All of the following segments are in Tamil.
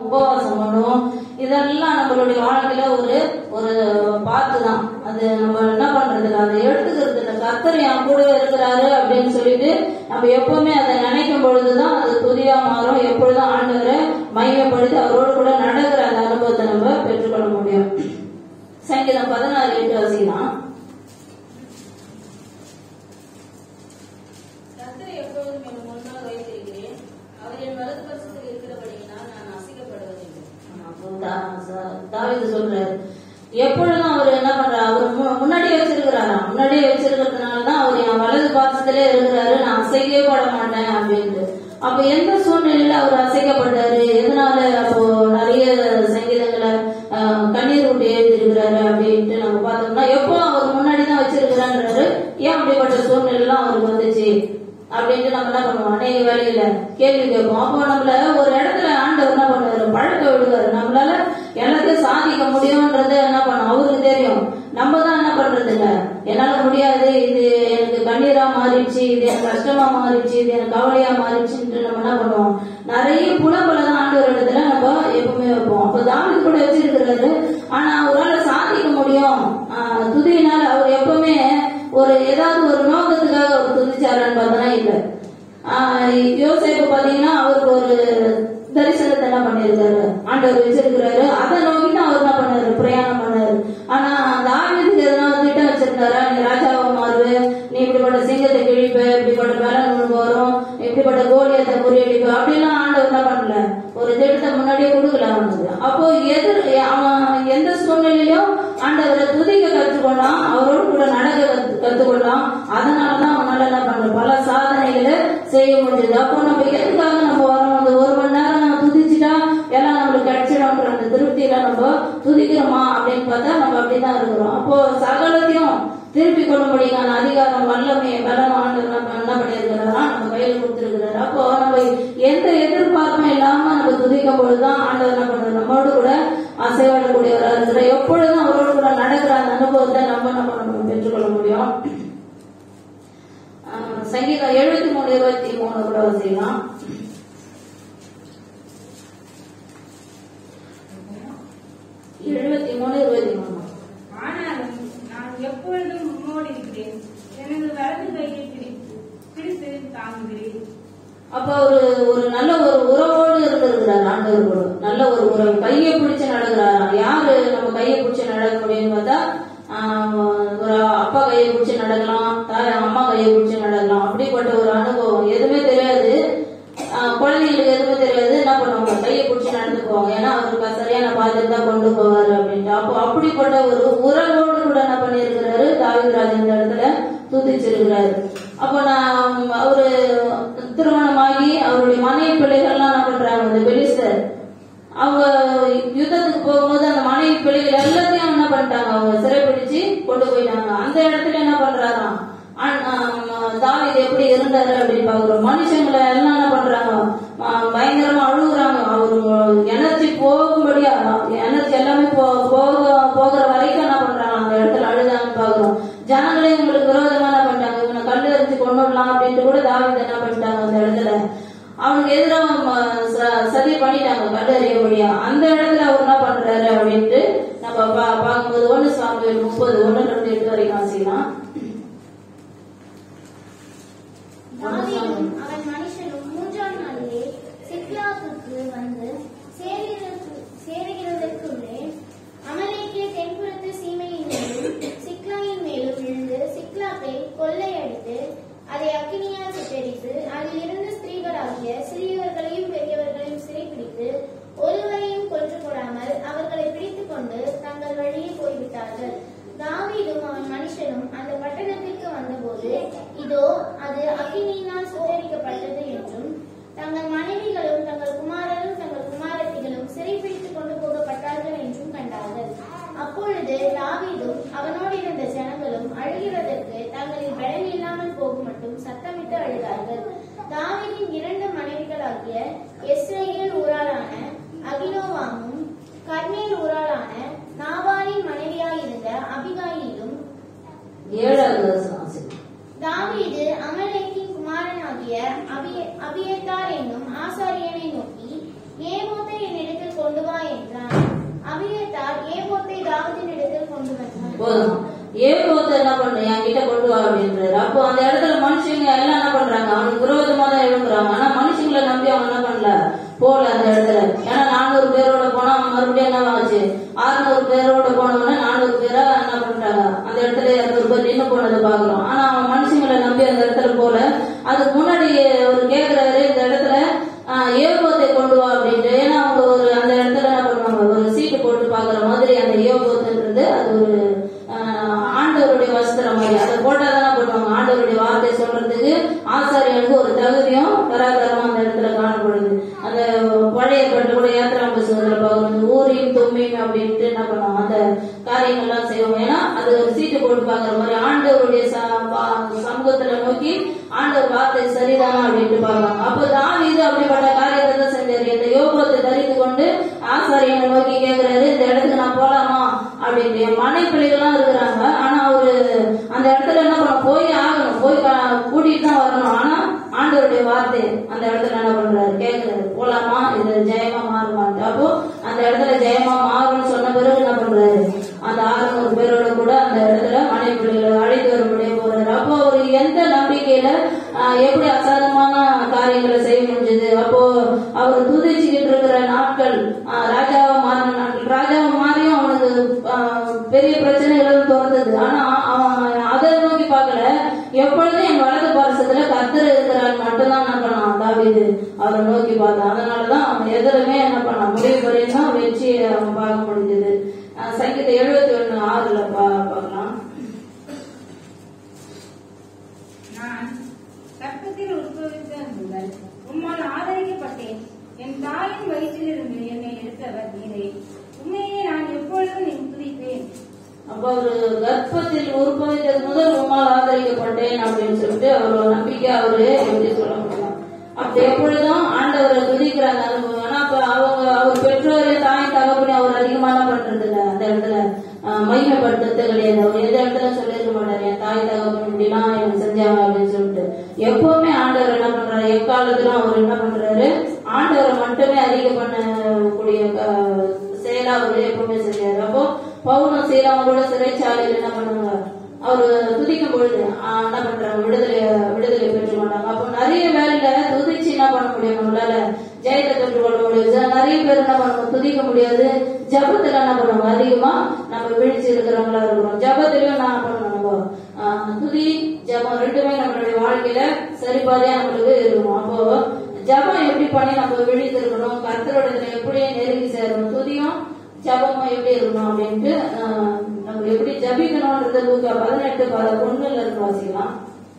உபவாசம் பண்ணுவோம் இதெல்லாம் நம்மளுடைய வாழ்க்கையில ஒரு ஒரு பாத்து தான் அது நம்ம என்ன பண்றது இல்ல, அதை எடுத்துக்கிறது இல்ல கர்த்தர் என் கூட இருக்கிறாரு அப்படின்னு சொல்லிட்டு நம்ம எப்பவுமே அதை நினைக்கும் பொழுதுதான் அது துதியா மாறும் எப்பொழுதும் ஆண்டவரை மையப்படுத்தி அவரோடு கூட நடக்கிற அந்த அனுபவத்தை நம்ம பெற்றுக்கொள்ள முடியும் சங்கீதம் பதினாறு எட்டு வசிக்கலாம் கர்த்தரை எப்பொழுதும் என் முன்னால் வைத்திருக்கிறேன் அவர் என் வலது பட்சத்தில் இருக்கிறபடியினால் நான் அசைக்கப்படுவதில்லை அப்போ தா- ச- தாவீது சொல்றாரு எப்பொழுதும் அவர் என்ன பண்றாரு அவர் மு- முன்னாடியே வச்சிருக்கிறாராம் முன்னாடியே வச்சிருக்கிறதுனாலதான் அவர் என் வலது பாசத்திலே இருக்கிறாரு நான் அசைக்கவே பட மாட்டேன் அப்படின்ட்டு அப்ப எந்த சூழ்நிலையில அவர் அசைக்கப்பட்டாரு எதனால அப்போ நிறைய சங்கீதங்களை ஆஹ், கண்ணீர் விட்டு எழுதியிருக்கிறாரு அப்படின்ட்டு நம்ம பார்த்தோம்னா எப்போ அவர் முன்னாடி தான் வச்சிருக்கிறான்றாரு ஏன் அப்படிப்பட்ட சூழ்நிலை எல்லாம் அவருக்கு வந்துச்சு அப்படின்ட்டு நம்ம என்ன பண்ணுவோம் அநேக வேலையில கேள்வி கேட்போம் அப்போ நம்மள ஒரு இடத்துல ஆண்டவர் என்ன பண்ணுவாரு பழக்க விடுவாரு நம்மளால எல்லாத்தையும் சாதிக்க முடியும்ன்றது என்ன பண்ணும் அவருக்கு தெரியும் நம்ம தான் என்ன பண்றது இல்ல என்னால முடியாது இது எனக்கு கண்ணீரா மாறிடுச்சு இது எனக்கு கஷ்டமா மாறிடுச்சு இது எனக்கு கவலையா மாறிடுச்சுன்ட்டு நம்ம என்ன பண்ணுவோம் நிறைய புலம்பல தான் ஆண்டவர் இடத்துல நம்ம எப்பவுமே வைப்போம் அப்ப தாவி கூட வச்சிருக்கிறாரு ஆனா அவரால் சாதிக்க முடியும் ஆஹ் துதியினால அவர் எப்பவுமே ஒரு ஏதாவது ஒரு நோக்கத்துக்காக அவர் துதிச்சாரான்னு பார்த்தோன்னா இல்ல ஆஹ் யோசேப்பு பாத்தீங்கன்னா அவருக்கு ஒரு தரிசனத்தை என்ன பண்ணிருக்காரு ஆண்டவர் வச்சிருக்கிறாரு அதை நோக்கி தான் அவர் என்ன பண்ணாரு பிரயாணம் பண்ணாரு ஆனா அந்த ஆயுதத்துக்கு எதனா திட்டம் வச்சிருந்தாரா நீ ராஜாவா மாறுவ நீ இப்படிப்பட்ட சிங்கத்தை கிழிப்ப இப்படிப்பட்ட பலன் உனக்கு வரும் இப்படிப்பட்ட கோலியத்தை முறியடிப்ப அப்படிலாம் ஆண்டவர் என்ன பண்ணல ஒரு திட்டத்தை முன்னாடியே கொடுக்கல அவனுக்கு அப்போ எதிர் அவன் எந்த சூழ்நிலையிலும் ஆண்டவரை துதிக்க கற்றுக்கொண்டான் அவரோடு கூட நடக்க கத்து- கத்துக்கொண்டான் அதனாலதான் அவனால என்ன பண்ண பல சாதனைகளை செய்ய முடிஞ்சது அப்போ நம்ம எதுக்காக நம்ம வரோம் அந்த ஒரு மணி நேரம் நம்ம துதிச்சுட்டா எல்லாம் நம்மளுக்கு கிடைச்சிடும்ன்ற அந்த திருப்தியில நம்ம துதிக்கிறோமா அப்படின்னு பார்த்தா நம்ம அப்படிதான் இருக்கிறோம் அப்போ சகலத்தையும் திருப்பி கொள்ளும்படிக்கான அதிகாரம் வல்லமை பலம் ஆண்டவர் நம்ம என்ன பண்ணியிருக்கிறாரா நம்ம கையில கொடுத்திருக்கிறாரு அப்போ நம்ம எந்த எதிர்பார்ப்பும் இல்லாம நம்ம துதிக்கும் பொழுதுதான் ஆண்டவர் என்ன பண்றாரு நம்மோடு கூட அசைவாடக்கூடியவரா இருக்கிற எப்பொழுதும் அவரோடு கூட நடக்கிற அந்த அனுபவத்தை நம்ம நம்ம நம்ம பெற்றுக்கொள்ள முடியும் ஆஹ் சங்கீதம் எழுபத்தி மூணு இருபத்தி மூணு கூட செய்யலாம் எழுபத்தி மூணு இருபத்தி மூணு ஆனாலும் நான் எப்பொழுதும் உம்மோடு இருக்கிறேன் எனது வலது கையை பிடித்து பிடித்து தாங்குகிறேன் அப்ப ஒரு ஒரு நல்ல ஒரு உறவோடு இருந்திருக்கிறார் ஆண்டவர் கூட நல்ல ஒரு உறவு கையை பிடிச்சு நடக்கிறாராம் யாரு நம்ம கையை பிடிச்சு நடக்க முடியும்னு பார்த்தா ஆஹ், ஒரு அப்பா கையை பிடிச்சு நடக்கலாம் தாய் அம்மா கையை பிடிச்சு நடக்கலாம் அப்படிப்பட்ட ஒரு அனுபவம் எதுவுமே தெரியாது ஆஹ், குழந்தைங்களுக்கு எதுவுமே தெரியாது என்ன பண்ணுவாங்க கையை பிடிச்சு நடந்து போவாங்க ஏன்னா அவருக்கு சரியான பாதையில் தான் கொண்டு போவாரு அப்படின்ட்டு அப்போ அப்படிப்பட்ட ஒரு உறவோடு கூட என்ன பண்ணியிருக்கிறாரு தாவிதராஜ் இந்த இடத்துல துதிச்சிருக்கிறாரு அப்போ நான் அவரு திருமணமாகி அவருடைய மனைவி பிள்ளைகள்லாம் என்ன பண்றாங்க இந்த பெலிஸ்தர் அவங்க யுத்தத்துக்கு போகும்போது அந்த மனைவி பிள்ளைகள் எல்லாத்தையும் என்ன பண்ணிட்டாங்க அவங்க சிறைப்பிடிச்சு கொண்டு போயிட்டாங்க அந்த இடத்துல என்ன பண்றாராம் ஆண்- ஆம், தாவீது எப்படி இருந்தாரு அப்படின்னு பாக்குறோம் மனுஷங்களை எல்லாம் என்ன பண்றாங்க ஆ, பயங்கரமா அழுகுறாங்க அவரு எனர்ஜி போகும்படியா எனர்ஜி எல்லாமே போ- போக போகிற வரைக்கும் என்ன பண்றாங்க அந்த இடத்துல அழுதாங்கன்னு பாக்குறோம் ஜனங்களே இவங்களுக்கு விரோதமா என்ன பண்ணிட்டாங்க இவனை கல்லு எறிஞ்சு கொண்டுடலாம் அப்படின்ட்டு கூட தாவீது என்ன பண்ணிட்டாங்க அந்த இடத்துல அவனுக்கு எதிராக சதி பண்ணிட்டாங்க கல்லு எறியபடியா அந்த இடத்துல அவர் என்ன பண்றாரு அப்படின்ட்டு நம்ம பா- பார்க்கும்போது ஒண்ணு சாமுவேல் முப்பது ஒண்ணு ரெண்டு எட்டு வரைக்கும் வாசிக்கலாம் தாவீதும் அவன் மனுஷனும் மூன்றாம் நாளிலே சிக்லாகுக்கு வந்து சேருகிறதற்கு- சேருகிறதற்குள்ளே அமலேக்கிய தென்புறத்து சீமையின் மேலும் சிக்லாயின் மேலும் விழுந்து சிக்லாக்கை கொள்ளையடித்து அதை அக்கினியால் சுட்டெரித்து அதில் இருந்த ஸ்திரீகளாகிய சிறியவர்களையும் பெரியவர்களையும் சிறைப்பிடித்து ஒருவரையும் கொன்று போடாமல் அவர்களை பிடித்துக் கொண்டு தங்கள் வழியே போய்விட்டார்கள் தாவீதும் அவன் மனுஷனும் அந்த பட்டணத்திற்கு வந்தபோது இதோ அது அக்கினியினால் சுட்டரிக்கப்பட்டது என்றும் தங்கள் மனைவிகளும் தங்கள் குமாரரும் தங்கள் குமாரத்திகளும் சிறைப்பிடித்துக் கொண்டு போகப்பட்டார்கள் என்றும் கண்டார்கள் அப்பொழுது தாவீதும் அவனோடு இருந்த ஜனங்களும் அழுகிறதற்கு தங்களில் பலன் இல்லாமல் போகும் மட்டும் சத்தமிட்டு அழுதார்கள் தாவீதின் இரண்டு மனைவிகளாகிய எஸ்ரேல் ஊராளான அகினோவாமும் கர்மேல் ஊராளான நாபாலின் மனைவியாயிருந்த அபிகாயிலும் ஏழாவது வருஷம் வாசிக்கலாம் தாவீது அமலேக்கின் குமாரனாகிய அபிய- அபியத்தார் என்னும் ஆசாரியனை நோக்கி ஏமோத்தை என்னிடத்தில் போதும் ஏகோத்தை என்ன பண்ற என்கிட்ட கொண்டு வா அப்படின்றாரு அப்போ அந்த இடத்துல மனுஷங்க எல்லாம் என்ன பண்றாங்க அவனுக்கு விரோதமா தான் எழுப்புறாங்க ஆனா மனுஷங்களை நம்பி அவன் என்ன பண்ணல போல அந்த இடத்துல ஏன்னா நானூறு பேரோட போனா அவன் மறுபடியும் என்ன ஆச்சு அறுநூறு பேரோட போனவன நானூறு பேரா என்ன பண்றாங்க அந்த இடத்துல இருநூறு பேர் நின்று போனதை பாக்குறோம் ஆனா அவன் மனுஷங்களை நம்பி அந்த இடத்துல போல அதுக்கு முன்னாடி அவர் கேக்குறாரு இந்த இடத்துல ஆஹ், ஏகோத்தை கொண்டு வா அப்படின்ட்டு ஏன்னா அவங்க ஒரு அந்த இடத்துல என்ன பண்ணுவாங்க ஒரு சீட்டு போட்டு பாக்குற மாதிரி அந்த ஏகோத்துன்றது அது ஒரு ஆஹ், ஆண்டவருடைய வஸ்திரம் மாதிரி அதை போட்டா தானே போடுவாங்க ஆண்டவருடைய வார்த்தை சொல்றதுக்கு ஆசாரியனுக்கு ஒரு தகுதியும் தராதரமும் அந்த இடத்துல காணப்படுது அந்த பழைய பட்டு கூட யாத்திரா புத்தகத்துல பார்க்கணும் ஊரியும் தும்மியும் அப்படின்ட்டு என்ன பண்ணுவாங்க அந்த காரியங்கள்லாம் செய்வாங்க ஏன்னா அது ஒரு சீட்டு போட்டு பாக்குற மாதிரி ஆண்டவருடைய ச- பா- சமூகத்துல நோக்கி ஆண்டவர் வார்த்தை சரிதானா அப்படின்ட்டு பார்ப்பாங்க அப்போ தாவீது அப்படிப்பட்ட காரியத்தை தான் செஞ்சாரு இந்த யோகத்தை தரித்து கொண்டு ஆசாரியனை நோக்கி கேக்குறாரு இந்த இடத்துக்கு நான் போலாமா அப்படின்ட்டு என் மனை பிள்ளைகள்லாம் இருக்கிறாங்க ஆனா அவரு அந்த இடத்துல என்ன பண்ண போய் ஆகணும் போய் கா- கூட்டிட்டு தான் வரணும் ஆனா ஆண்டவருடைய வார்த்தை அந்த இடத்துல என்ன பண்றாரு கேக்குறாரு போலாமா இது ஜெயமா மாறுமான்ட்டு அப்போ அந்த இடத்துல ஜெயமா மாறும்னு சொன்ன பிறகு என்ன பண்றாரு அந்த ஆறுநூறு பேரோட கூட அந்த இடத்துல மனை பிள்ளைகளை அழைத்து வரும்படியே போறாரு அப்போ அவரு எந்த நம்பிக்கையில ஆஹ், எப்படி அசாதமான காரியங்களை செய்ய முடிஞ்சது அப்போ அவர் துதிச்சுக்கிட்டு இருக்கிற நாட்கள் ஆஹ், ராஜாவா மாறின நாட்கள் ராஜாவா மாறியும் அவனுக்கு ஆஹ், பெரிய பிரச்சனைகள் திறந்தது ஆனா அவன் அதை நோக்கி பார்க்கல எப்பொழுதும் என் வலது பாரசத்துல கத்தர் இருக்கிறார் மட்டும்தான் என்ன பண்ணான் தாவீது அவரை நோக்கி பார்த்தான் அதனாலதான் அவன் எதிலுமே என்ன பண்ணான் முடிவு வரையும் தான் வெற்றியை அவன் பார்க்க முடிஞ்சது அஹ் சங்கீத எழுபத்தி ஒண்ணு ஆறுல பா- பார்க்கலாம் நான் கற்பத்தில் உட்பவித்த முதல் உம்மால் ஆதரிக்கப்பட்டேன் என் தாயின் வயிற்றிலிருந்து என்னை எடுத்தவர் நீரே உண்மையே நான் எப்பொழுதும் என் துதிப்பேன் அப்ப அவரு கர்ப்பத்தில் உற்பவித்தது முதல் உம்மால் ஆதரிக்கப்பட்டேன் அப்படின்னு சொல்லிட்டு அவரோட நம்பிக்கை அவரு எப்படி சொல்ல முடியும் அப்படி எப்பொழுதும் ஆண்டவரை துதிக்கிறாங்க அனுபவம் ஆனா அப்ப அவங்க அவர் பெற்றோரே தாய் தகப்பனே அவர் அதிகமா என்ன பண்றது இல்ல அந்த இடத்துல ஆஹ், மகிமைப்படுத்துறது கிடையாது அவர் எந்த இடத்துல சொல்லிருக்க மாட்டாரு என் தாய் தகப்பன் இப்படிலாம் எனக்கு செஞ்சாங்க அப்படின்னு சொல்லிட்டு எப்பவுமே ஆண்டவர் என்ன பண்றாரு எக்காலத்திலும் அவர் என்ன பண்றாரு ஆண்டவரை மட்டுமே அறிக்கை பண்ணக்கூடிய ஆஹ், செயலா அவர் எப்பவுமே செஞ்சாரு அப்போ பவுனும் சீராமோட சிறைச்சாலையில் என்ன பண்ணுவாங்க அவர் துதிக்கும் பொழுது ஆஹ், என்ன பண்றாங்க விடுதலை விடுதலை பெற்று மாட்டாங்க அப்போ நிறைய வேலையில துதிச்சு என்ன பண்ண முடியும் நம்மளால ஜெயத்தை பெற்று கொள்ள முடியாது நிறைய பேர் என்ன பண்ணுவோம் துதிக்க முடியாது ஜபத்துல என்ன பண்ணுவோம் அதிகமா நம்ம விழிச்சு இருக்கிறவங்களா இருக்கிறோம் ஜபத்திலயும் நான் பண்ணணும் நம்ம ஆஹ், துதி ஜபம் ரெண்டுமே நம்மளுடைய வாழ்க்கையில சரிபாதையா நம்மளுக்கு இருக்கணும் அப்போ ஜபம் எப்படி பண்ணி நம்ம விழித்து இருக்கணும் கர்த்தரோட எப்படி நெருங்கி சேரணும் துதியும் ஜபமும் எப்படி இருக்கணும் அப்படின்ட்டு ஆஹ், நம்ம எப்படி ஜபிக்கணும்ன்றது லூக்கா பதினெட்டு பல ஒண்ணுல இருந்து வாசிக்கலாம்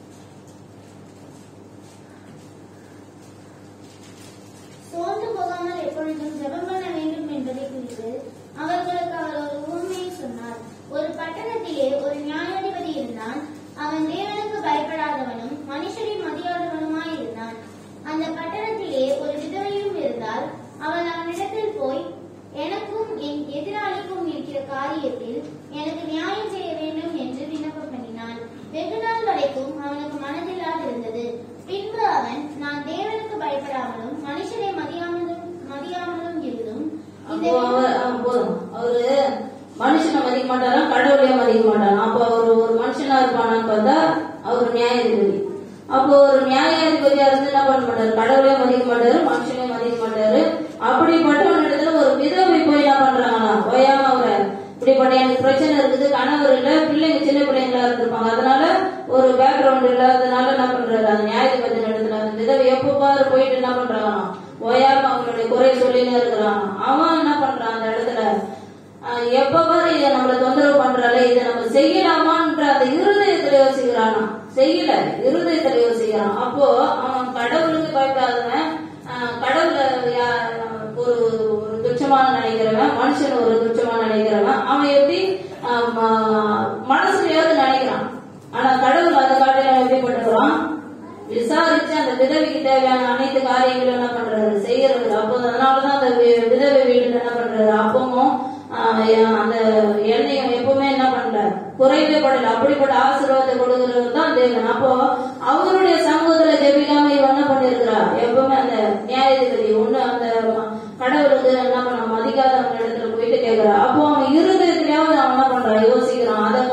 சோர்ந்து போகாமல் எப்பொழுதும் ஜெபம் பண்ண வேண்டும் என்பதை குறித்து அவர்களுக்கு அவர் ஒரு உண்மையை சொன்னார் ஒரு பட்டணத்திலே ஒரு நியாயாதிபதி இருந்தான் அவன் தேவனுக்கு பயப்படாதவனும் மனுஷரை மதியாதவனுமாய் இருந்தான் அந்த பட்டணத்திலே ஒரு விதவையும் இருந்தால் அவள் அவனிடத்தில் போய் எனக்கும் என் எதிராளிக்கும் இருக்கிற காரியத்தில் எனக்கு நியாயம் செய்ய வேண்டும் என்று விண்ணப்பம் பண்ணினான் வெகு நாள் வரைக்கும் அவனுக்கு மனதில்லாதிருந்தது பின்பு அவன் நான் தேவனுக்கு பயப்படாமலும் மனுஷரை மதியாமலும் மதியாமலும் இருந்தும் இந்த அப்போ அவர் ஆஹ் போதும் அவரு மனுஷனை மதிக்க மாட்டாராம் கடவுளையும் மதிக்க மாட்டாராம் அப்போ அவர் ஒரு மனுஷனா இருப்பானான்னு பார்த்தா அவர் நியாயாதிபதி அப்போ ஒரு நியாயாதிபதியா இருந்து என்ன பண்ண மாட்டாரு கடவுளையும் மதிக்க மாட்டாரு மனுஷனையும் மதிக்க மாட்டாரு அப்படிப்பட்ட இடத்துல ஒரு விதவை போய் என்ன பண்றாங்களாம் ஓயாம அவரை இப்படிப்பட்ட எனக்கு பிரச்சனை இருக்குது கணவர் இல்ல பிள்ளைங்க சின்ன பிள்ளைங்களா இருந்திருப்பாங்க அதனால ஒரு பேக்ரவுண்ட் இல்லாதனால என்ன பண்றாரு அந்த நியாயாதிபதி இடத்துல அந்த விதவை எப்ப பாரு போயிட்டு என்ன பண்றாங்களாம் ஓயாம அவங்களுடைய குறை சொல்லினே இருக்கிறான் அவன் என்ன பண்றான் அந்த இடத்துல ஆஹ் எப்ப பாரு இதை நம்மள தொந்தரவு பண்றாளே இதை நம்ம செய்யலாமான்ற அந்த இருதயத்துல யோசிக்கிறானா செய்யல இருதயத்துல யோசிக்கிறான் அப்போ அவன் கடவுளுக்கு பயப்படாதவன் ஆஹ் கடவுளை யா- ஒரு ஒரு துச்சமான நினைக்கிறவன் மனுஷன் ஒரு துச்சமான நினைக்கிறவன் அவன் எப்படி ஆஹ் ம- மனசுலயாவது நினைக்கிறான் ஆனா கடவுள் அதை காட்டில எப்படி பண்ணுறான் விசாரிச்சு அந்த விதவைக்கு தேவையான அனைத்து காரியங்களும் என்ன பண்றாரு செய்யறது அப்போ அதனாலதான் அந்த வி- விதவை வீட்டுல என்ன பண்றாரு அப்பமும் ஆஹ் அந்த எண்ணெயும் எப்பவுமே என்ன பண்ற குறைவே படல அப்படிப்பட்ட ஆசீர்வாதத்தை கொடுக்கிறவர் தான் தேவன் அப்போ அவருடைய சமூகத்துல ஜெபிக்காம இவன் என்ன பண்ணிருக்கிறா எப்பவுமே அந்த நியாயாதிபதி ஒண்ணு அந்த ம- கடவுளுக்கு என்ன பண்ண மதிக்காதவங்க இடத்துல போயிட்டு கேக்குறா அப்போ அவன் இருதயத்திலேயாவது அவன் என்ன பண்றான் யோசிக்கிறான் அதை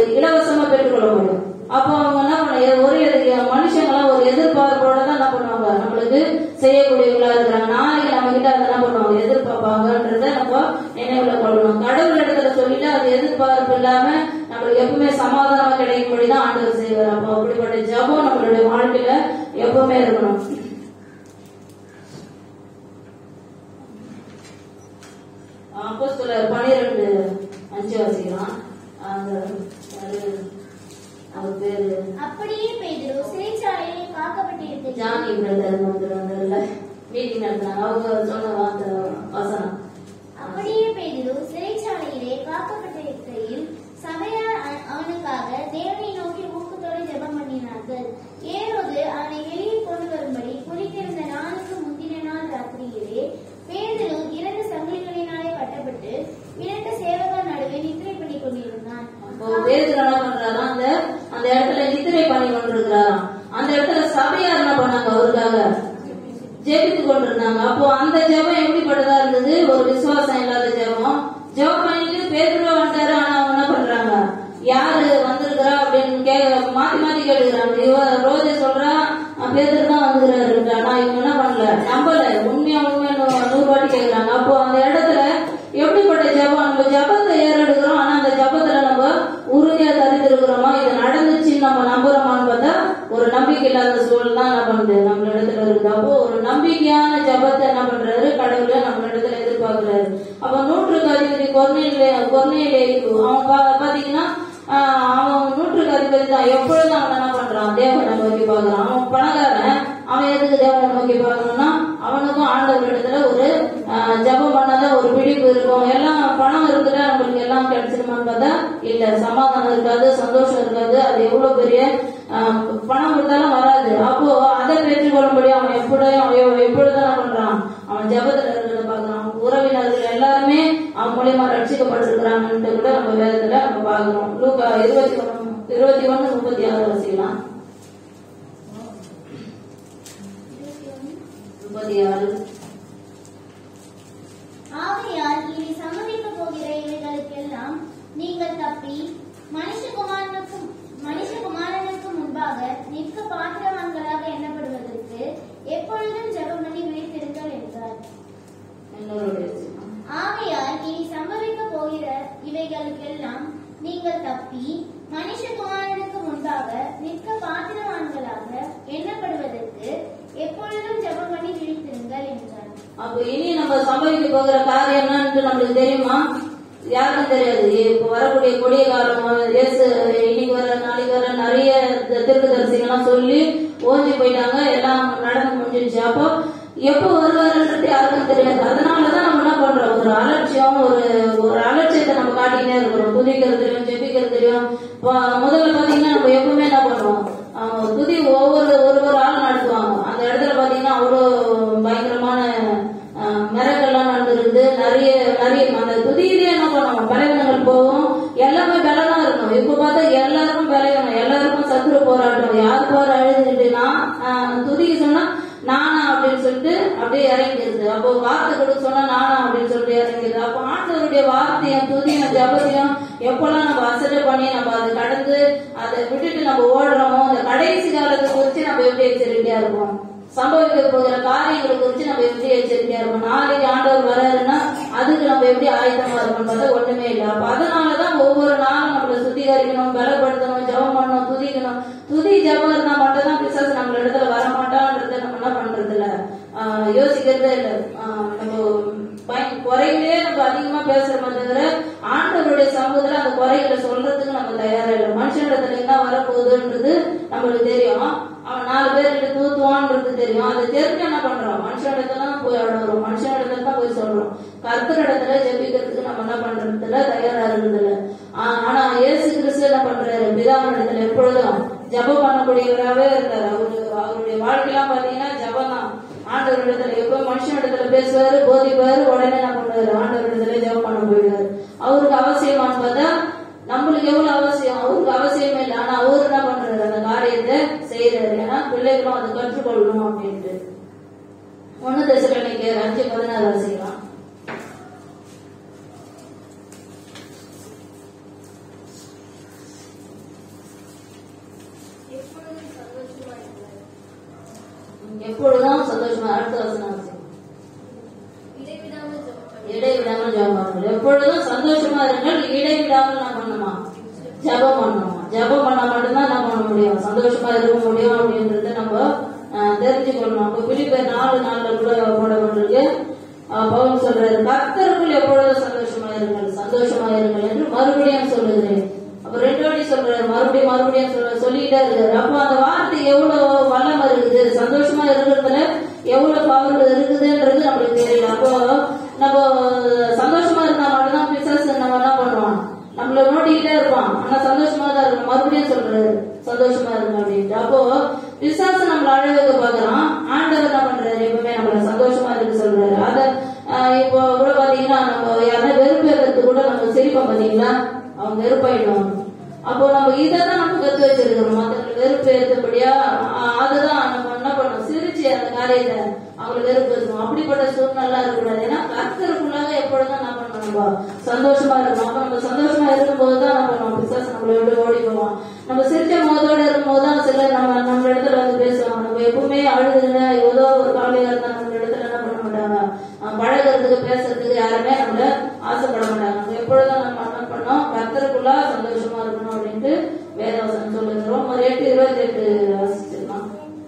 இலவசமா பெற்றுக்கொள்ள முடியும் அப்போ அவங்க என்ன பண்ண ஒரு எதிர் மனுஷங்களாம் ஒரு எதிர்பார்ப்போட தான் என்ன பண்ணுவாங்க நம்மளுக்கு செய்யக்கூடியவங்களா இருக்கிறாங்க நாளைக்கு நம்ம கிட்ட அதை என்ன பண்ணுவாங்க எதிர்பார்ப்பாங்கன்றத நம்ம நினைவுல கொள்ளணும் கடவுள் இடத்துல சொல்லிட்டு அது எதிர்பார்ப்பு இல்லாம நம்மளுக்கு எப்பவுமே சமாதானமா கிடைக்கும்படி தான் ஆண்டவர் செய்வார் அப்போ அப்படிப்பட்ட ஜபம் நம்மளுடைய வாழ்க்கையில எப்பவுமே இருக்கணும் அப்போஸ்தலர் பனிரெண்டு அஞ்சு வாசிக்கலாம் அந்த அது அவர் பேரு அப்படியே பேதுரு சிறைச்சாலையில் காக்கப்பட்டிருக்கிறார் ஜானி பிரதர் வந்து வந்ததுல மீட்டிங் நடத்தினாங்க அவங்க சொன்ன வார்த்தை வசனம் அப்படியே பேதுரு சிறைச்சாலையிலே காக்கப்பட்டிருக்கையில் சபையார் அ- அவனுக்காக தேவனை நோக்கி ஊக்கத்தோடு ஜெபம் பண்ணினார்கள் ஏரோது அவனை வெளியே கொண்டு வரும்படி குறித்திருந்த நாளுக்கு முந்தின நாள் ராத்திரியிலே பேதுரு இரண்டு சங்கிலிகளினாலே கட்டப்பட்டு இரண்டு சேவகர் நடுவே நித்திரை பண்ணி கொண்டிருந்தான் அப்போ பேதுரு என்ன பண்றாரா அந்த அந்த இடத்துல நித்திரை பண்ணி கொண்டிருக்கிறாராம் அந்த இடத்துல சபையார் என்ன பண்ணாங்க அவருக்காக ஜெபித்து கொண்டிருந்தாங்க அப்போ அந்த ஜெபம் எப்படிப்பட்டதா இருந்தது ஒரு விசுவாசம் இல்லாத ஜெபம் ஜெபம் பண்ணிட்டு பேதுருவா வந்துட்டாரு ஆனா அவங்க என்ன பண்றாங்க யாரு வந்திருக்கிறா அப்படின்னு கே மாத்தி மாத்தி கேட்டுக்கிறாங்க இவ ரோஜை சொல்றா "அஹ் பேதுரு தான் வந்துக்கிறாரு ஆனா இவங்க என்ன பண்ணல நம்பல உண்மையா உண்மையா நூ- நூறு வாட்டி கேக்குறாங்க அப்போ அந்த இடத்துல எப்படிப்பட்ட ஜெபம் நம்ம ஜெபத்தை ஏறெடுக்கிறோம் ஆனா அந்த ஜெபத்துல நம்ம உறுதியா தரித்திருக்கிறோமா இது நடந்துச்சுன்னு நம்ம நம்புறோமான்னு பார்த்தா ஒரு நம்பிக்கை இல்லாத சூழல் தான் என்ன பண்ணுது நம்ம இடத்துல இருக்குது அப்போ ஒரு நம்பிக்கையான ஜெபத்தை என்ன பண்றாரு கடவுளை நம்ம இடத்துல எதிர்பார்க்கிறாரு அப்ப நூற்றுக்கு அதிபதி கொர்னையிலே கொர்னையிலே அவன் பா- பாத்தீங்கன்னா ஆஹ் அவன் நூற்றுக்கு அதிபதி தான் எப்பொழுதும் அவன் என்ன பண்றான் தேவனை நோக்கி பார்க்கறான் அவன் பணக்காரன் அவன் எதுக்கு தேவனை நோக்கி பார்க்கணும்னா அவனுக்கும் ஆண்டவர் இடத்துல ஒரு ஆஹ், ஜெபம் பண்ணாதான் ஒரு பிடிப்பு இருக்கும் எல்லாம் பணம் இருக்குதா நம்மளுக்கு எல்லாம் கிடைச்சிருமான்னு பார்த்தா இல்ல சமாதானம் இருக்காது சந்தோஷம் இருக்காது அது எவ்வளவு பெரிய ஆஹ், பணம் கொடுத்தாலும் வராது அப்போ அதை பெற்றுக்கொள்ளும்படி அவன் எப்படியும் எவ்- எப்பொழுதும் என்ன பண்றான் அவன் ஜெபத்துல இருக்கிறத பார்க்கறான் உறவினர்கள் எல்லாருமே அவன் மூலியமா ரட்சிக்கப்பட்டிருக்கிறாங்கன்ட்டு கூட நம்ம வேதத்துல நம்ம பார்க்கிறோம் லூக்கா இருபத்தி ஒண்ணு இருபத்தி ஒண்ணு முப்பத்தி ஆறு வசிக்கலாம் முப்பத்தி ஆறு ஆகையால் இனி சம்மதிக்க போகிற இவைகளுக்கெல்லாம் நீங்கள் தப்பி மனுஷகுமாரனுக்கு மனுஷகுமாரனுக்கு முன்பாக நிற்க பாத்திரவான்களாக எண்ணப்படுவதற்கு எப்பொழுதும் ஜெபம் பண்ணி விழித்திருங்கள் என்றார் இன்னொரு வசனம். ஆகையால் இனி சம்பவிக்க போகிற இவைகளுக்கெல்லாம் நீங்கள் தப்பி மனுஷகுமாரனுக்கு முன்பாக நிற்க பாத்திரவான்களாக எண்ணப்படுவதற்கு எப்பொழுதும் ஜெபம் பண்ணி விழித்திருங்கள் என்றார் அப்ப இனி நம்ம சம்பவிக்க போகிற காரியம் என்னன்னு நம்மளுக்கு தெரியுமா யாருக்கும் தெரியாது இப்ப வரக்கூடிய கொடிய காலம் இயேசு இன்னைக்கு வர நாளைக்கு வர நிறைய திருக்குதரிசிகள்லாம் சொல்லி ஓஞ்சி போயிட்டாங்க எல்லாம் நடந்து முடிஞ்சிருச்சு அப்போ எப்போ வருவாருன்றது யாருக்கும் தெரியாது அதனாலதான் நம்ம என்ன பண்றோம் ஒரு அலட்சியம் ஒரு ஒரு அலட்சியத்தை நம்ம காட்டிக்கிட்டே இருக்கிறோம் துதிக்கிறதுலையும் ஜெபிக்கிறதுலையும் இப்போ முதல்ல பாத்தீங்கன்னா நம்ம எப்பவுமே என்ன பண்ணுவோம் ஆஹ் துதி ஒவ்வொரு ஒரு ஒரு ஆள் நடத்துவாங்க அந்த இடத்துல பாத்தீங்கன்னா அவ்வளோ பயங்கரமான ஆஹ் மிரட்டெல்லாம் நடந்திருந்து நிறைய நிறைய அந்த துதியிலே என்ன பண்ணுவோம் பலவீனங்கள் போகும் எல்லாமே பலனா இருக்கும் இப்ப பார்த்தா எல்லாருக்கும் பலவீனம் எல்லாருக்கும் சத்துரு போராட்டம் யார் பாரு அழுதுட்டுனா துதிக்கு சொன்னா நானா அப்படின்னு சொல்லிட்டு அப்படியே இறங்கிடுது அப்போ வார்த்தை கொடுக்க சொன்னா நானா அப்படின்னு சொல்லிட்டு இறங்கிடுது அப்போ ஆண்டவருடைய வார்த்தையும் துதியும் ஜபத்தையும் எப்பெல்லாம் நம்ம அசட்டை பண்ணி நம்ம அதை கடந்து அதை விட்டுட்டு நம்ம ஓடுறோமோ அந்த கடைசி காலத்தை குறித்து நம்ம எப்படி எச்சரிக்கையா இருப்போம் சம்பவிக்க போகிற காரியங்களை குறித்து நம்ம எப்படி எச்சரிக்கையா இருப்போம் நாளைக்கு ஆண்டவர் வராருன்னா அதுக்கு நம்ம எப்படி ஆயத்தமா இருக்கணும் பார்த்தா ஒண்ணுமே இல்லை அப்ப அதனாலதான் ஒவ்வொரு நாளும் நம்மளை சுத்திகரிக்கணும் பலப்படுத்தணும் ஜெபம் பண்ணணும் துதிக்கணும் துதி ஜெபம் இருந்தா மட்டும் தான் பிசாசு நம்ம இடத்துல வரமாட்டான்றத நம்ம என்ன பண்றது இல்ல ஆஹ் யோசிக்கிறதே இல்ல ஆஹ் நம்ம பய- குறைகளே நம்ம அதிகமா பேசுறோமே தவிர ஆண்டவருடைய சமூகத்துல அந்த குறைகளை சொல்றதுக்கு நம்ம தயாரா இல்லை மனுஷனிடத்துல என்ன வரப்போகுதுன்றது நம்மளுக்கு தெரியும் அவன் நாலு பேர்கிட்ட தூத்துவான்றது தெரியும் அதை தெரிஞ்சு என்ன பண்றோம் மனுஷனிடத்துல தான் போய் ஆடுறோம் மனுஷனிடத்துல தான் போய் சொல்றோம் கர்த்தர் இடத்துல ஜெபிக்கிறதுக்கு நம்ம என்ன பண்றதுல தயாரா இருக்கிறதுல ஆனா இயேசு கிறிஸ்து என்ன பண்றாரு பிதாவின் இடத்துல எப்பொழுதும் ஜெபம் பண்ணக்கூடியவராகவே இருந்தார் அவரு அவருடைய வாழ்க்கையெல்லாம் பாத்தீங்கன்னா ஜெபம் தான் ஆண்டவர் இடத்துல எப்போ மனுஷன் இடத்துல பேசுவாரு போதிப்பாரு உடனே என்ன பண்ணுவாரு ஆண்டவர் இடத்துல ஜெபம் பண்ண போயிடுவாரு அவருக்கு அவசியமான்னு பார்த்தா நம்மளுக்கு எவ்வளவு அவசியம் அவருக்கு அவசியமே இல்லை ஆனா அவரு என்ன பண்றாரு அந்த காரியத்தை செய்யறாரு ஏன்னா பிள்ளைகளும் அதை கற்றுக்கொள்ளணும் அப்படின்ட்டு ஒண்ணு தசைக்கு அஞ்சு பதினாறு வாசிக்கலாம் எப்பொழுதும் சந்தோஷமா இருக்கிறார் எப்பொழுதும் சந்தோஷமா அடுத்த வசனம் வாசிங்க. இடைவிடாமல் ஜெபம் பண்ணி இடைவிடாமல் ஜெபம் பண்ணுங்கள் எப்பொழுதும் சந்தோஷமா இருங்கள் இடைவிடாமல் என்ன பண்ணுமா ஜெபம் பண்ணணுமா ஜெபம் பண்ணா மட்டும்தான் என்ன பண்ண முடியும் சந்தோஷமா இருக்க முடியும் அப்படின்றத நம்ம அஹ், தெரிஞ்சுக்கொள்ளணும் அப்ப பிலிப்பர் நாலு நாள்ல கூட போடப்பட்டிருக்கு அஹ், பவுல் சொல்றாரு கர்த்தருக்குள் எப்பொழுதும் சந்தோஷமா இருங்கள் சந்தோஷமா இருங்கள் என்று மறுபடியும் சொல்லுகிறேன் அப்ப ரெண்டு வாட்டி சொல்றாரு மறுபடியும் மறுபடியும் சொல்ல சொல்லிட்டே இருக்காரு அப்போ அந்த வார்த்தை எவ்வளவு வளம் இருக்குது சந்தோஷமா இருக்கிறதுல எவ்வளவு பவர் இருக்குதுன்றது நம்மளுக்கு தெரியல அப்போ நம்ம சந்தோஷமா இருந்தா மட்டும்தான் பிசாசு நம்ம என்ன பண்ணுவான் நம்மள நோட்டிக்கிட்டே இருப்பான் ஆனா சந்தோஷமா தான் இருக்கும் மறுபடியும் சொல்றாரு சந்தோஷமா இருங்க அப்படின்ட்டு அப்போ பிசாசு நம்மள அழகாக பாக்குறான் ஆண்டவர் என்ன பண்றாரு எப்பவுமே நம்மள சந்தோஷமா இருக்கு சொல்றாரு அத ஆஹ் இப்போ கூட பாத்தீங்கன்னா நம்ம யாரா வெறுப்பு ஏற்றது கூட நம்ம சிரிப்போம் பாத்தீங்களா அவங்க வெறுப்பாயிடுவாங்க அப்போ நம்ம இதான் நம்ம கத்து வச்சிருக்கிறோம் மத்தவங்களை வெறுப்பு ஏற்றபடியா அதுதான் நம்ம என்ன பண்ணணும் சிரிச்சு அந்த காரியத்தை அவங்களை வெறுப்பு வச்சுக்கணும் அப்படிப்பட்ட சூழ்நிலை இருக்கக்கூடாது ஏன்னா கர்த்தருக்குள்ளாக எப்பொழுதும் என்ன பண்ணணும் நம்ம சந்தோஷமா இருக்கணும் அப்ப நம்ம சந்தோஷமா இருக்கும்போது தான் என்ன பண்ணுவோம் பிசாசு நம்மளை விட்டு ஓடி போவோம் நம்ம சிரிச்ச முகத்தோட இருக்கும்போது தான் சிலர் நம்ம நம்ம இடத்துல வந்து பேசுவாங்க நம்ம எப்பவுமே அழுதுன்னு ஏதோ ஒரு கவலையா இருந்தா நம்ம இடத்துல என்ன பண்ண மாட்டாங்க அஹ் பழகுறதுக்கு பேசுறதுக்கு யாருமே நம்மள ஆசைப்பட மாட்டாங்க நம்ம எப்பொழுதும் நம்ம என்ன பண்ணோம் கர்த்தருக்குள்ள சந்தோஷமா இருக்கணும் அப்படின்ட்டு வேதவசனம் சொல்லுகிறோம் ஒரு எட்டு இருபத்தி எட்டு வாசிச்சிருக்கோம்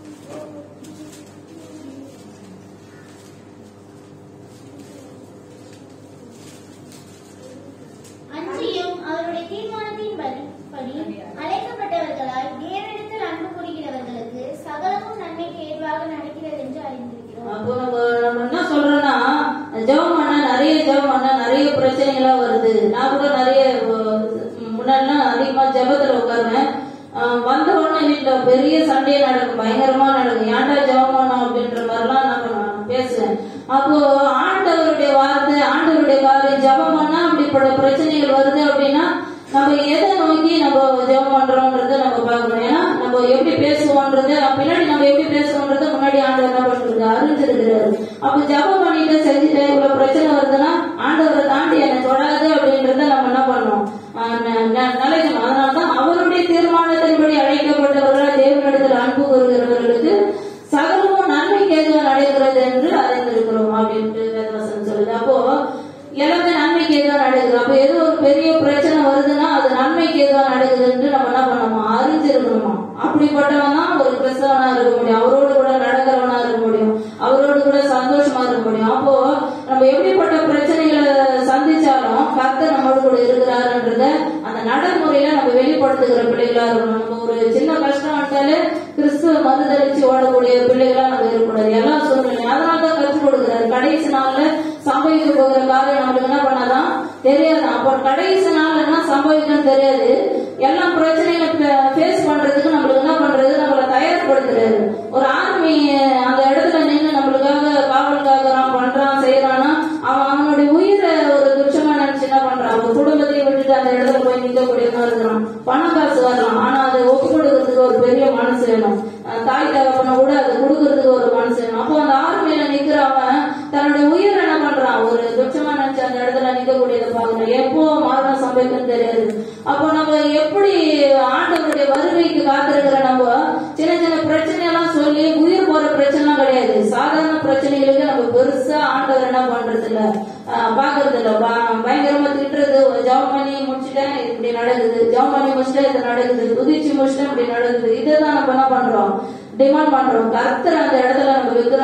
அன்றியும் அவருடைய தீர்மானத்தின் படி படி அழைக்கப்பட்டவர்களாய் தேவனிடத்தில் அன்பு கூறுகிறவர்களுக்கு சகலமும் நன்மைக்கு ஏதுவாக நடக்கிறது என்று அறிந்திருக்கிறோம் அப்போ நம்ம நம்ம என்ன சொல்றோம்னா ஜெபம் பண்ண நிறைய ஜெபம் பண்ண நிறைய பிரச்சனைகளா வருது நான் கூட நிறைய முன்னாடிலாம் அதிகமா ஜெபத்துல உட்காருவேன் ஆஹ் வந்த உடனே வீட்டுல பெரிய சண்டையே நடக்கும் பயங்கரமா நடக்கும் ஏன்டா ஜெபம் பண்ணோம் அப்படின்ற மாதிரிலாம் நான் பண்ணுவேன், பேசுவேன் அப்போ ஆண்டவருடைய வார்த்தை ஆண்டவருடைய காரியம் ஜெபம் பண்ணா அப்படிப்பட்ட பிரச்சனைகள் வருது அப்படின்னா நம்ம எதை நோக்கி நம்ம ஜெபம் பண்றோம்ன்றத நம்ம பார்க்கணும் ஏன்னா நம்ம எப்படி பேசுவோன்றது பின்னாடி நம்ம எப்படி பேசுவோன்றத முன்னாடி ஆண்டவர் என்ன பண்றது அறிஞ்சிருக்கிறாரு அப்ப ஜெபம் பண்ணிட்டு செஞ்சுட்டு இவ்வளவு பிரச்சனை வருதுன்னா ஆண்டவரை தாண்டி என்னை தொடாது அப்படின்றத நம்ம என்ன பண்ணணும் ஆஹ் ந- ந- நிலைக்கணும் அதனாலதான் அவருடைய தீர்மானத்தின்படி அழைக்கப்பட்டவர்கள் தேவனிடத்தில் அன்பு கூறுகிறவர்களுக்கு சகலமும் நன்மைக்கு எதுவும் நடக்கிறது என்று அறிந்திருக்கிறோம் அப்படின்ட்டு வேதவசனம் சொல்லுது அப்போ எல்லாமே நன்மைக்கு எதுவும் நடக்குது அப்ப ஏதோ ஒரு பெரிய பிரச்சனை வருதுன்னா அது நன்மைக்கு எதுவும் நடக்குதுன்னு நம்ம என்ன பண்ணணுமா அறிஞ்சிருக்கணுமா அப்படிப்பட்டவன் தான் ஒரு கிறிஸ்தவனா இருக்க முடியும் அவரோடு கூட நடக்கிறவனா இருக்க முடியும் அவரோடு கூட சந்தோஷமா இருக்க முடியும் அப்போ நம்ம எப்படிப்பட்ட பிரச்சனைகளை சந்திச்சாலும் கர்த்தர் நம்மளோட கூட இருக்கிறாருன்றத அந்த நடைமுறையில நம்ம வெளிப்படுத்துகிற பிள்ளைகளா இருக்கணும் நம்ம ஒரு சின்ன கஷ்டம் வந்தாலே கிறிஸ்துவ மறுதளிச்சு ஓடக்கூடிய பிள்ளைகளா நம்ம இருக்கக்கூடாது எல்லா சூழ்நிலையும் அதனால தான் கற்றுக் கொடுக்குறாரு கடைசி நாள்ல சம்பவிக்க போகிற காரியம் நம்மளுக்கு என்ன பண்ணாதான் தெரியாது அப்போ கடைசி நாள் என்ன சம்பவிக்கும்னு தெரியாது எல்லா பிரச்சனைகளை ஃபேஸ் பண்றதுக்கு நம்மளுக்கு என்ன பண்றது நம்மள தயார்படுத்துறாரு ஒரு ஆர்மி அந்த இடத்துல நின்று நம்மளுக்காக காவலுக்காக பண்றான் செய்யறான்னா அவன் அவனுடைய உயிரை ஒரு துச்சமா நினைச்சு என்ன பண்றான் ஒரு குடும்பத்தையும் விட்டுட்டு அந்த இடத்துல போய் நிற்கக்கூடியவனா இருக்கிறான் பணம் காசு வரலாம் ஆனா அதை ஒப்பு கொடுக்கறதுக்கு ஒரு பெரிய மனசு வேணும் அஹ் தாய் தகப்பனை கூட அதை கொடுக்கறதுக்கு ஒரு மனசு வேணும் அப்போ அந்த ஆர்மியில நிக்கிறவன் தன்னுடைய உயிரை என்ன பண்றான் ஒரு துச்சமா நினைச்சு அந்த இடத்துல நிக்கக்கூடியதை பாக்குறோம் எப்போ மரணம் சம்பவிக்கும் தெரியாது அப்போ நம்ம எப்படி ஆண்டவருடைய வருகைக்கு காத்திருக்கிற நம்ம சின்ன சின்ன பிரச்சனை எல்லாம் சொல்லி உயிர் போற பிரச்சனை எல்லாம் கிடையாது சாதாரண பிரச்சனைகளுக்கு நம்ம பெருசா ஆண்டவர் என்ன பண்றது இல்ல ஆஹ் பாக்குறது இல்ல பா- பயங்கரமா திட்டுறது ஜவம் பண்ணி முடிச்சுட்டேன் இப்படி நடக்குது ஜவம் பண்ணி முடிச்சுட்டேன் இது நடக்குது குதிச்சு முடிச்சுட்டேன் இப்படி நடக்குது இதுதான் நம்ம என்ன பண்றோம் டிமாண்ட் பண்றோம் கர்த்தர் அந்த இடத்துல நம்ம வைக்கிற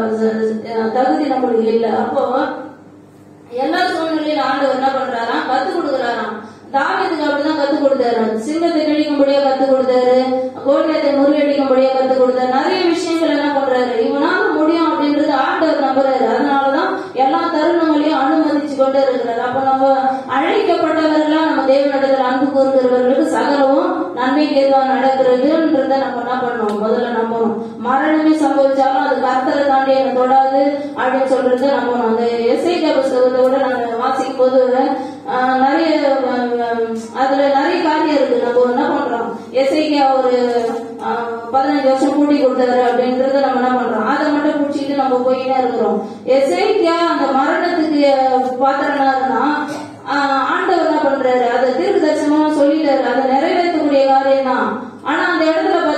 அஹ், தகுதி நம்மளுக்கு இல்ல அப்போ எல்லா சூழ்நிலையிலும் ஆண்டவர் என்ன பண்றாராம் கத்து கொடுக்குறாராம் தாவீதுக்கு அப்படிதான் கத்து கொடுத்தாரு சிங்கத்தை கிழிக்கும்படியா கத்து கொடுத்தாரு கோலியத்தை முறியடிக்கும்படியா கத்து கொடுத்தாரு நிறைய விஷயங்கள் என்ன பண்றாரு இவனால முடியும் அப்படின்றது ஆண்டவர் நம்புறாரு அதனாலதான் எல்லா தருணங்களையும் அனுமதிச்சு கொண்டே இருக்கிறாரு அப்ப நம்ம அழைக்கப்பட்டவர்களா நம்ம தேவனிடத்தில் அன்பு கூறுகிறவர்களுக்கு சகலவும் நன்மைக்கு எதுவா நடக்கிறதுன்றத நம்ம என்ன பண்ணணும் முதல்ல நம்பணும் மரணமே சம்பவிச்சாலும் அது கர்த்தரை தாண்டி என்ன தொடாது அப்படின்னு சொல்றது நம்பணும் அந்த எஸ்ஐகா புஸ்தகத்தை கூட நான் வாசிக்கும் போது ஆஹ், நிறைய ஆஹ், அதுல நிறைய காரியம் இருக்கு நம்ம என்ன பண்றோம் எஸ்ஐகா ஒரு ஆஹ், பதினஞ்சு வருஷம் கூட்டி கொடுத்தாரு அப்படின்றத நம்ம என்ன பண்றோம் அதை மட்டும் பிடிச்சிக்கிட்டு நம்ம போயினே இருக்கிறோம் எஸ்ஐகா அந்த மரணத்துக்கு பாத்திரனா இருந்தா ஆஹ், ஆண்டவர் என்ன பண்றாரு அதை தீர்க்க தரிசனமா சொல்லிட்டாரு அதை நிறைவேற்றக்கூடிய காரியம் தான் ஆனா அந்த இடத்துல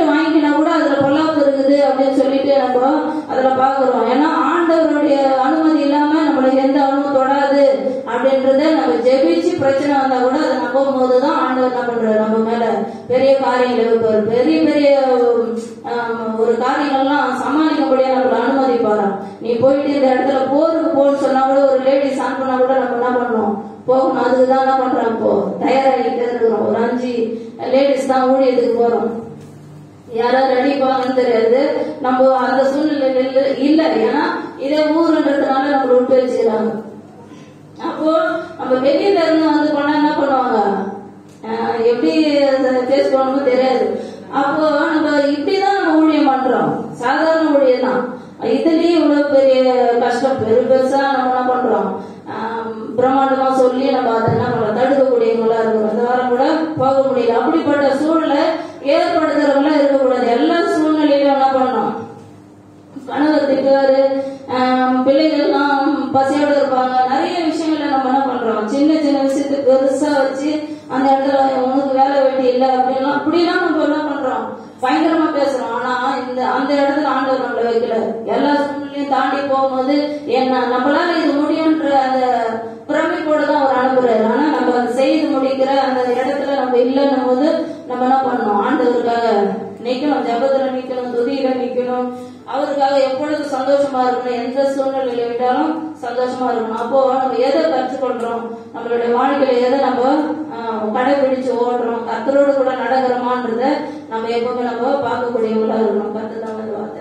வாங்கினா கூட அதுல பொல்லாப்பு இருக்குது அப்படின்னு சொல்லிட்டு நம்ம அதுல பாக்குறோம் ஏன்னா ஆண்டவருடைய அனுமதி இல்லாம நம்மள எந்த அணுவும் தொடாது அப்படின்றத நம்ம ஜெபிச்சு பிரச்சனை வந்தா கூட அதை நம்பும் போதுதான் ஆண்டவர் என்ன பண்றாரு நம்ம மேல பெரிய காரியங்களை வைப்பாரு பெரிய பெரிய ஆம், ஒரு காரியங்கள்லாம் சமாளிக்கக்கூடிய நம்மள அனுமதிப்பாராம் நீ போயிட்டு இந்த இடத்துல போருக்கு போன்னு சொன்னா கூட ஒரு லேடிஸ் ஆன் பண்ணா கூட நம்ம என்ன பண்ணோம் போகணும் அதுக்கு தான் என்ன பண்றோம் இப்போ தயாராகிட்டே இருக்கிறோம் ஒரு அஞ்சு லேடிஸ் தான் ஊழியத்துக்கு போறோம் யாரோ ரெடிப்பாங்கன்னு தெரியாது நம்ம அந்த சூழ்நிலையில இல்ல- இல்ல ஏன்னா இதே ஊருன்றதுனால நம்மள விட்டு வச்சுக்கிறாங்க அப்போ நம்ம வெளியில இருந்து வந்து பண்ணா என்ன பண்ணுவாங்க ஆஹ் எப்படி ஃபேஸ் பண்ணணுமோ தெரியாது அப்போ நம்ம இப்படிதான் நம்ம ஊழியம் பண்றோம் சாதாரண ஊழியம் தான் இதுலயே இவ்வளவு பெரிய கஷ்டம் பெரு பெருசா நம்ம என்ன பண்றோம் ஆஹ் பிரம்மாண்டமா சொல்லி நம்ம அதை என்ன பண்றோம் தடுக்கக்கூடியவங்களா இருக்கிறோம் இந்த வாரம் கூட போக முடியல அப்படிப்பட்ட சூழ்நிலை ஏற்படுத்துறவங்களா இருக்கக்கூடாது எல்லா சூழ்நிலையிலும் என்ன பண்ணணும் கணவர் திட்டுவாரு ஆஹ் பிள்ளைகள்லாம் பசியோட இருப்பாங்க நிறைய விஷயங்கள நம்ம என்ன பண்றோம் சின்ன சின்ன விஷயத்தை பெருசா வச்சு அந்த இடத்துல உனக்கு வேலை வெட்டி இல்ல அப்படின்லாம் அப்படிலாம் நம்ம என்ன பண்றோம் பயங்கரமா பேசுறோம் ஆனா இந்த அந்த இடத்துல ஆண்டவர் நம்மள வைக்கல எல்லா சூழ்நிலையும் தாண்டி போகும்போது என்ன நம்மளால இது முடியும்ன்ற அந்த பிரமிப்போட தான் அவர் அனுப்புறாரு ஆனா நம்ம அதை செய்து முடிக்கிற அந்த இடத்துல நம்ம இல்லைன்னும் போது நம்ம என்ன பண்ணணும் ஆண்டவருக்காக நிக்கணும் ஜபத்துல நிக்கணும் துதியில நிக்கணும் அவருக்காக எப்பொழுதும் சந்தோஷமா இருக்கணும் எந்த சூழ்நிலையில விட்டாலும் சந்தோஷமா இருக்கணும் அப்போ நம்ம எதை கற்றுக்கொள்றோம் நம்மளுடைய வாழ்க்கையில எதை நம்ம ஆஹ், கடைபிடிச்சு ஓடுறோம் கத்தரோடு கூட நடக்கிறோமான்றத நம்ம எப்பவுமே நம்ம பார்க்கக்கூடியவங்களா இருக்கணும் கத்து தான் வார்த்தை